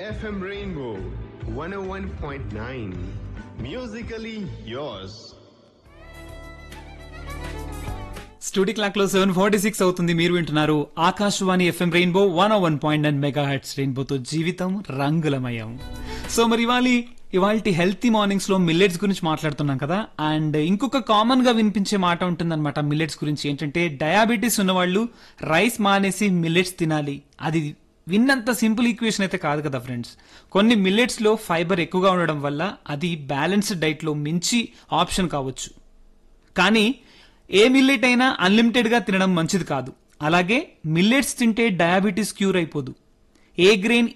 FM Rainbow 101.9. Musically yours. Studio clock లో seven forty six అవుతుంది మీరు వింటున్నారు Akashvani FM rainbow one one point nine megahertz రెయిన్బోతో జీవితం రంగులమయం సో మరి ఇవాళ ఇవాళ హెల్తీ మార్నింగ్స్ లో మిల్లెట్స్ గురించి మాట్లాడుతున్నాం కదా అండ్ ఇంకొక కామన్ గా వినిపించే మాట ఉంటుందన్నమాట మిల్లెట్స్ గురించి ఏంటంటే డయాబెటీస్ ఉన్నవాళ్ళు రైస్ మానేసి మిల్లెట్స్ తినాలి అది విన్నంత సింపుల్ ఈక్వేషన్ అయితే కాదు కదా ఫ్రెండ్స్ కొన్ని మిల్లెట్స్ లో ఫైబర్ ఎక్కువగా ఉండడం వల్ల అది బ్యాలెన్స్డ్ డైట్ లో మించి ఆప్షన్ కావచ్చు కానీ ఏ మిల్లెట్ అయినా అన్లిమిటెడ్ గా తినడం మంచిది కాదు అలాగే మిల్లెట్స్ తింటే డయాబెటీస్ క్యూర్ అయిపోదు ఏ గ్రెయిన్